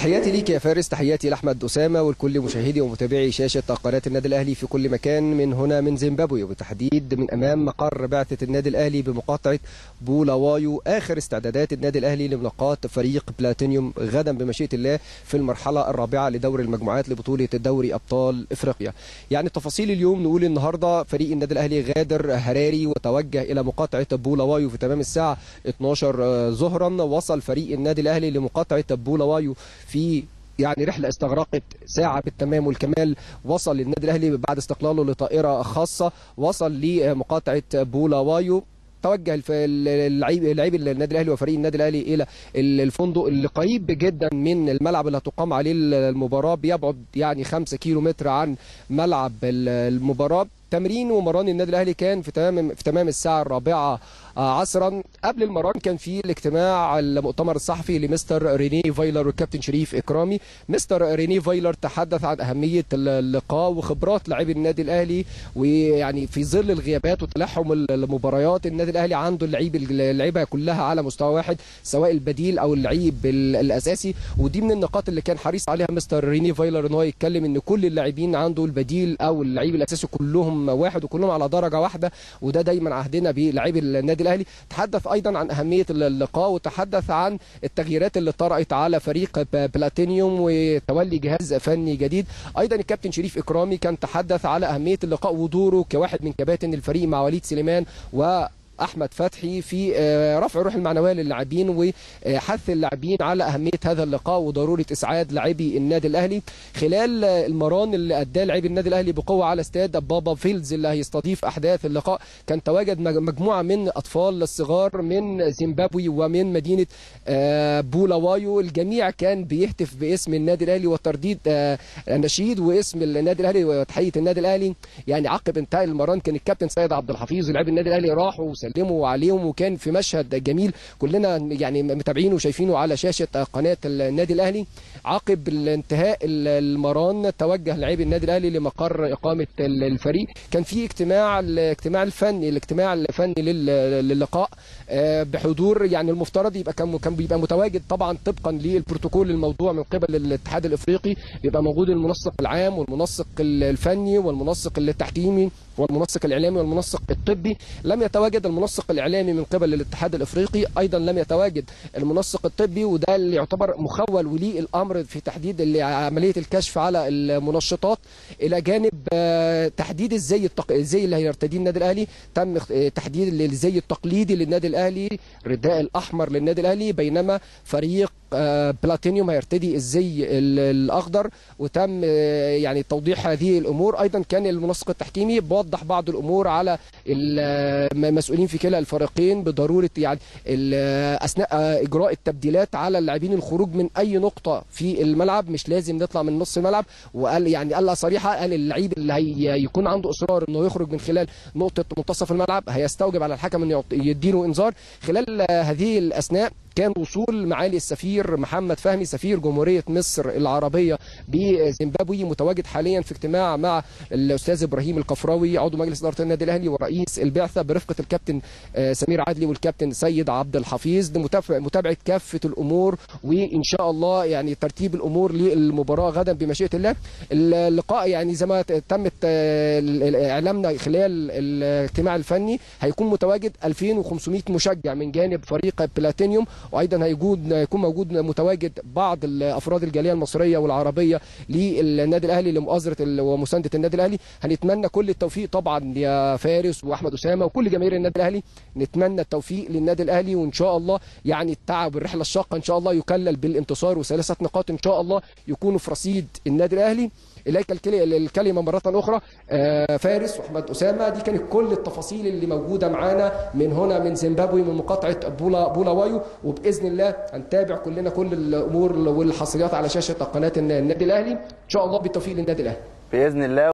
تحياتي ليك يا فارس تحياتي لاحمد اسامه ولكل مشاهدي ومتابعي شاشه قناه النادي الاهلي في كل مكان من هنا من زيمبابوي وبالتحديد من امام مقر بعثه النادي الاهلي بمقاطعه بولاوايو اخر استعدادات النادي الاهلي لملاقاه فريق بلاتينيوم غدا بمشيئه الله في المرحله الرابعه لدور المجموعات لبطوله الدوري ابطال افريقيا يعني تفاصيل اليوم نقول النهارده فريق النادي الاهلي غادر هراري وتوجه الى مقاطعه بولاوايو في تمام الساعه 12 ظهرا وصل فريق النادي الاهلي لمقاطعه بولاوايو في يعني رحله استغرقت ساعه بالتمام والكمال وصل النادي الاهلي بعد استقلاله لطائره خاصه وصل لمقاطعه بولاوايو توجه اللعيب لعيب النادي الاهلي وفريق النادي الاهلي الى الفندق اللي قريب جدا من الملعب اللي هتقام عليه المباراه بيبعد يعني 5 كيلو متر عن ملعب المباراه تمرين ومران النادي الاهلي كان في تمام في تمام الساعه الرابعه عصرا قبل المران كان في الاجتماع المؤتمر الصحفي لمستر ريني فايلر والكابتن شريف اكرامي مستر ريني فايلر تحدث عن اهميه اللقاء وخبرات لاعبي النادي الاهلي ويعني في ظل الغيابات وتلاحم المباريات النادي الاهلي عنده اللعيب اللعيبه كلها على مستوى واحد سواء البديل او اللعيب الاساسي ودي من النقاط اللي كان حريص عليها مستر ريني فايلر ان هو يتكلم ان كل اللاعبين عنده البديل او اللعيب الاساسي كلهم واحد وكلهم على درجه واحده وده دايما عهدنا بلاعبي النادي الاهلي تحدث ايضا عن اهميه اللقاء وتحدث عن التغييرات اللي طرأت على فريق بلاتينيوم وتولي جهاز فني جديد ايضا الكابتن شريف اكرامي كان تحدث على اهميه اللقاء ودوره كواحد من كباتن الفريق مع وليد سليمان و احمد فتحي في رفع الروح المعنويه للاعبين وحث اللاعبين على اهميه هذا اللقاء وضروره اسعاد لاعبي النادي الاهلي خلال المران اللي اداه لاعبي النادي الاهلي بقوه على استاد بابا فيلدز اللي هيستضيف احداث اللقاء كان تواجد مجموعه من اطفال الصغار من زيمبابوي ومن مدينه بولاوايو الجميع كان بيهتف باسم النادي الاهلي وترديد النشيد واسم النادي الاهلي وتحيه النادي الاهلي يعني عقب انتهاء المران كان الكابتن سيد عبد الحفيظ ولاعبي النادي الاهلي راحوا سلموا عليهم وكان في مشهد جميل كلنا يعني متابعينه وشايفينه على شاشه قناه النادي الاهلي عقب انتهاء المران توجه لاعبي النادي الاهلي لمقر اقامه الفريق كان في اجتماع الاجتماع الفني الاجتماع الفني للقاء بحضور يعني المفترض يبقى كان كان بيبقى متواجد طبعا طبقا للبروتوكول الموضوع من قبل الاتحاد الافريقي بيبقى موجود المنسق العام والمنسق الفني والمنسق التحكيمي والمنسق الاعلامي والمنسق الطبي لم يتواجد المنسق الاعلامي من قبل الاتحاد الافريقي ايضا لم يتواجد المنسق الطبي وده اللي يعتبر مخول ولي الامر في تحديد عمليه الكشف على المنشطات الى جانب تحديد الزي التق... الزي اللي هيرتديه النادي الاهلي تم تحديد الزي التقليدي للنادي الاهلي الرداء الاحمر للنادي الاهلي بينما فريق بلاتينيوم هيرتدي الزي الاخضر وتم يعني توضيح هذه الامور ايضا كان المنسق التحكيمي بوضح بعض الامور على المسؤولين في كلا الفريقين بضروره يعني اثناء اجراء التبديلات على اللاعبين الخروج من اي نقطه في الملعب مش لازم نطلع من نص الملعب وقال يعني قالها صريحه قال اللعيب اللي هيكون عنده اصرار انه يخرج من خلال نقطه منتصف الملعب هيستوجب على الحكم انه يديله انذار خلال هذه الاثناء كان وصول معالي السفير محمد فهمي سفير جمهورية مصر العربية بزيمبابوي متواجد حاليا في اجتماع مع الأستاذ إبراهيم القفراوي عضو مجلس إدارة النادي الأهلي ورئيس البعثة برفقة الكابتن سمير عدلي والكابتن سيد عبد الحفيظ لمتابعة كافة الأمور وإن شاء الله يعني ترتيب الأمور للمباراة غدا بمشيئة الله اللقاء يعني زي ما تمت إعلامنا خلال الاجتماع الفني هيكون متواجد 2500 مشجع من جانب فريق بلاتينيوم وايضا هيكون يكون موجود متواجد بعض افراد الجاليه المصريه والعربيه للنادي الاهلي لمؤازره ومسانده النادي الاهلي هنتمنى كل التوفيق طبعا يا فارس واحمد اسامه وكل جماهير النادي الاهلي نتمنى التوفيق للنادي الاهلي وان شاء الله يعني التعب والرحله الشاقه ان شاء الله يكلل بالانتصار وثلاثه نقاط ان شاء الله يكونوا في رصيد النادي الاهلي اليك الكلمه مره اخرى فارس واحمد اسامه دي كانت كل التفاصيل اللي موجوده معانا من هنا من زيمبابوي من مقاطعه بولا بولاوايو وباذن الله هنتابع كلنا كل الامور والحصريات على شاشه قناه النادي الاهلي ان شاء الله بالتوفيق للنادي الاهلي باذن الله